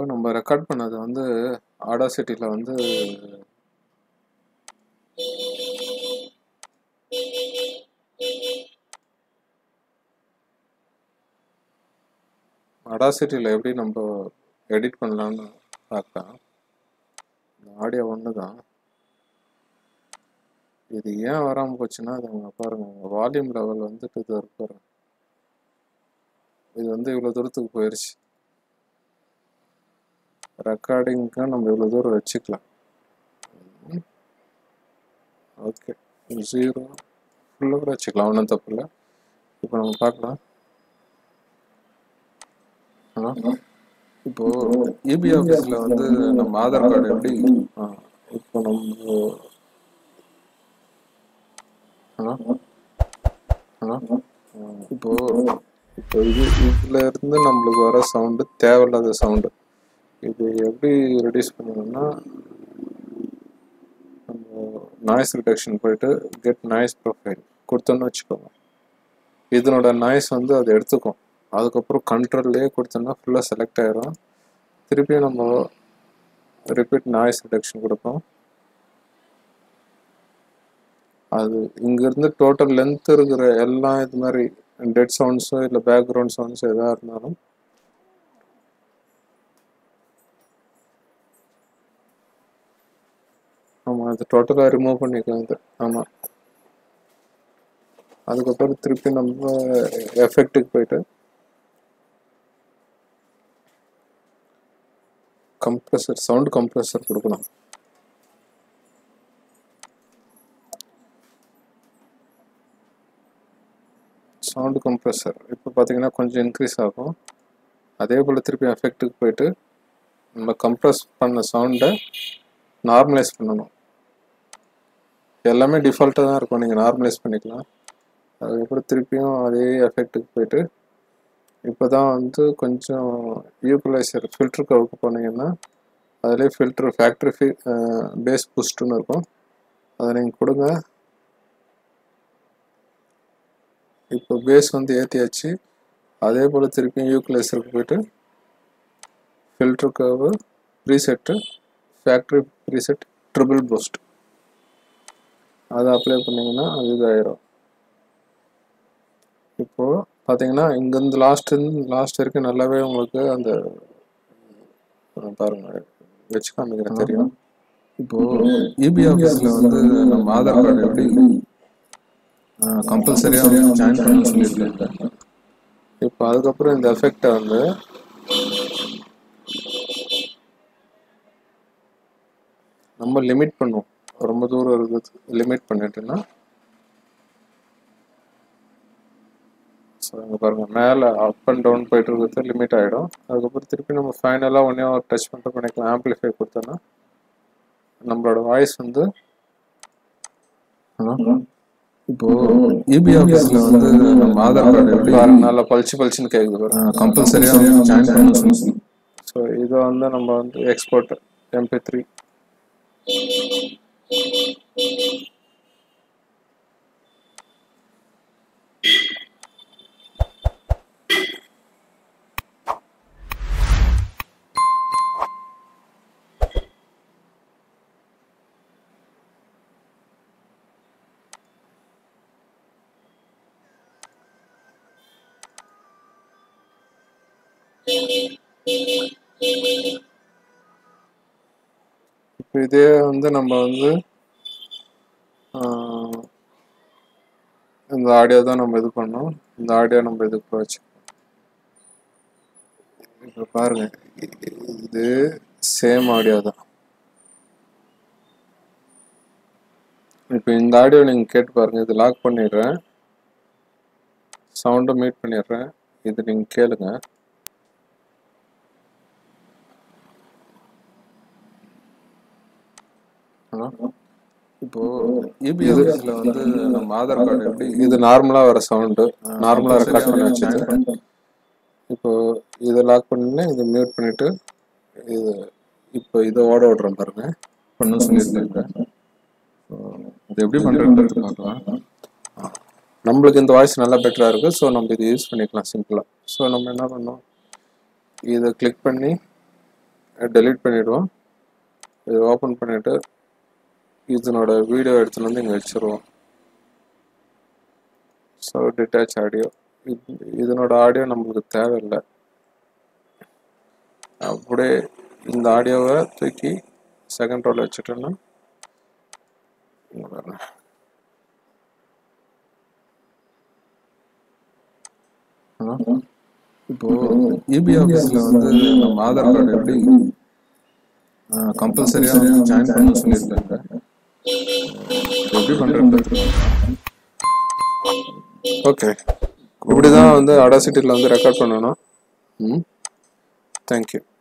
நம்ம ரெக்கார்ட் பண்ணது வந்து ஆடாசிட்டியில் வந்து அடாசிட்டியில் எப்படி நம்ம எடிட் பண்ணலாம்னு பார்க்கலாம் ஆடியோ ஒன்று தான் இது ஏன் வராமல் போச்சுன்னா அது அவங்க பாருங்க வால்யூம் லெவல் வந்துட்டு இது இருக்கு பாருங்க இது வந்து இவ்வளோ தூரத்துக்கு போயிடுச்சு ரெக்கார்டிங்க்கு நம்ம இவ்வளோ தூரம் வச்சுக்கலாம் ஓகே ஜீரோ ஃபுல்லாக கூட வச்சுக்கலாம் ஒன்றும் தப்பு இல்லை இப்போ நம்ம பார்க்கலாம் ஆ இப்போ இபி ஆஃபீஸில் வந்து நம்ம ஆதார் கார்டு எப்படி ஆ, இப்போ நம்ம ஆ ஆ ஆ, இப்போ இப்போ இது இதுல இருந்து நம்மளுக்கு வர சவுண்டு தேவையில்லாத சவுண்டு இது எப்படி ரெடியூஸ் பண்ணணும்னா நம்ம நாய்ஸ் ரிடக்ஷன் போயிட்டு கெட் நாய்ஸ் ப்ரொஃபைல் கொடுத்தோன்னு வச்சுக்கோங்க இதனோட நாய்ஸ் வந்து அது எடுத்துக்கும் அதுக்கப்புறம் கண்ட்ரோல்லையே கொடுத்தோம்னா ஃபுல்லாக செலக்ட் ஆயிரும் திருப்பியும் நம்ம ரிப்பீட் நாய்ஸ் ரிடக்ஷன் கொடுப்போம் அது இங்கேருந்து டோட்டல் லென்த் இருக்கிற எல்லாம் இது மாதிரி டெட் சவுண்ட்ஸோ இல்லை பேக்ரவுண்ட் சவுண்ட்ஸ் எதாக இருந்தாலும் ஆமாம் அது டோட்டலாக ரிமூவ் பண்ணிக்கலாம் இது ஆமாம் அதுக்கப்புறம் திருப்பி நம்ம எஃபெக்ட்டுக்கு போயிட்டு கம்ப்ரெசர் சவுண்ட் கம்ப்ரெசர் கொடுக்கணும் சவுண்ட் கம்ப்ரெசர் இப்போ பார்த்தீங்கன்னா கொஞ்சம் இன்க்ரீஸ் ஆகும் அதே போல் திருப்பி எஃபெக்ட்டுக்கு போயிட்டு நம்ம கம்ப்ரெஸ் பண்ண சவுண்டை நார்மலைஸ் பண்ணணும் எல்லாமே டிஃபால்ட்டாக தான் இருக்கும் நீங்கள் நார்மலைஸ் பண்ணிக்கலாம் அதுக்கப்புறம் திருப்பியும் அதே எஃபெக்ட்டுக்கு போயிட்டு இப்போ தான் வந்து கொஞ்சம் ஈக்குவலைசர் ஃபில்டர் கவுக்கு போனீங்கன்னா அதிலே ஃபில்டர் ஃபேக்ட்ரி ஃபி பேஸ் புஸ்ட்டுன்னு இருக்கும் அதை நீங்கள் கொடுங்க இப்போ பேஸ் வந்து ஏற்றியாச்சு அதே போல் திருப்பியும் யூக்குலைசருக்கு போயிட்டு filter curve preset factory preset treble boost அதை அப்ளை பண்ணிங்கன்னா அது இதாயிரும் இப்போது பார்த்தீங்கன்னா இங்கேருந்து லாஸ்ட் லாஸ்ட் வரைக்கும் நல்லாவே உங்களுக்கு அந்த அஹ் பாருங்க வச்சு காமிக்கிறேன் தெரியும் இப்போ இபி ஆஃபீஸில் வந்து நம்ம ஆதார் கார்டு எப்படி கம்பல்சரியாக ஜாயின் பண்ணணும்னு சொல்லியிருக்கேன் இப்போ அதுக்கப்புறம் இந்த எஃபெக்டை வந்து நம்ம லிமிட் பண்ணுவோம் ரொம்ப தூரம் இருக்குது லிமிட் பண்ணிட்டோன்னா ஸோ இங்கே பாருங்கள் மேலே அப் அண்ட் டவுன் போயிட்டு இருக்கிறது லிமிட் ஆகிடும் அதுக்கப்புறம் திருப்பி நம்ம ஃபைனலாக ஒன்றே ஒரு டச் பண்ணிட்டு பண்ணிக்கலாம் ஆம்ப்ளிஃபை கொடுத்தோன்னா நம்மளோட வாய்ஸ் வந்து ஹலோ இப்போ இபி ஆஃபீஸில் வந்து நம்ம ஆதார் கார்டு எப்படி பாருங்க நல்லா பளிச்சு பளிச்சுன்னு கேட்குது பாருங்க கம்பல்சரியாக ஜாயின் பண்ணணும் ஸோ இதை வந்து நம்ம வந்து எக்ஸ்போர்ட் எம்பி த்ரீ இப்போ இதே வந்து நம்ம வந்து ஆஹ், இந்த ஆடியோ தான் நம்ம இது பண்ணோம் இந்த ஆடியோ நம்ம இதுக்கு வச்சு இப்போ பாருங்க இது சேம் ஆடியோ தான் இப்போ இந்த ஆடியோ நீங்கள் கேட்டு பாருங்க இது லாக் பண்ணிடுறேன் சவுண்டை மீட் பண்ணிடுறேன் இது நீங்கள் கேளுங்க ஹலோ இப்போ இபிஎஸ்ல வந்து நம்ம ஆதார் கார்டு எப்படி இது நார்மலா வர சவுண்டு நார்மலா ரெக்கார்ட் பண்ணி வச்சது இப்போ இதை லாக் பண்ணி இதை மியூட் பண்ணிட்டு இது இப்போ இதை ஓட விடுறேன் பாருங்க பண்ண சொல்லியிருக்கேன் இது எப்படி பண்றதுன்றது பார்க்கலாம் நம்மளுக்கு இந்த வாய்ஸ் நல்லா பெட்டரா இருக்கு ஸோ நம்ம இதை யூஸ் பண்ணிக்கலாம் சிம்பிளா ஸோ நம்ம என்ன பண்ணோம் இதை கிளிக் பண்ணி டெலீட் பண்ணிடுவோம் இது ஓப்பன் பண்ணிவிட்டு இதனோட வீடியோ எடுத்துன்னு வந்து இங்கே வச்சுருவோம் ஸோ டிட்டாச் ஆடியோ இதனோட ஆடியோ நம்மளுக்கு தேவையில்லை அப்படியே இந்த ஆடியோவை தூக்கி செகண்ட் ரோல் வச்சுட்டோன்னா இங்க பாருங்க. ஆ? இப்போ இபி ஆஃபீஸில் வந்து நம்ம ஆதார் கார்டு எப்படி கம்பல்சரியாக ஜாயின் பண்ண சொல்லியிருக்காங்க இது எப்படி பண்ணுறது ஓகே இப்படி தான் வந்து அடாசிட்டியில் வந்து ரெக்கார்ட் பண்ணணும் ம் தேங்க்யூ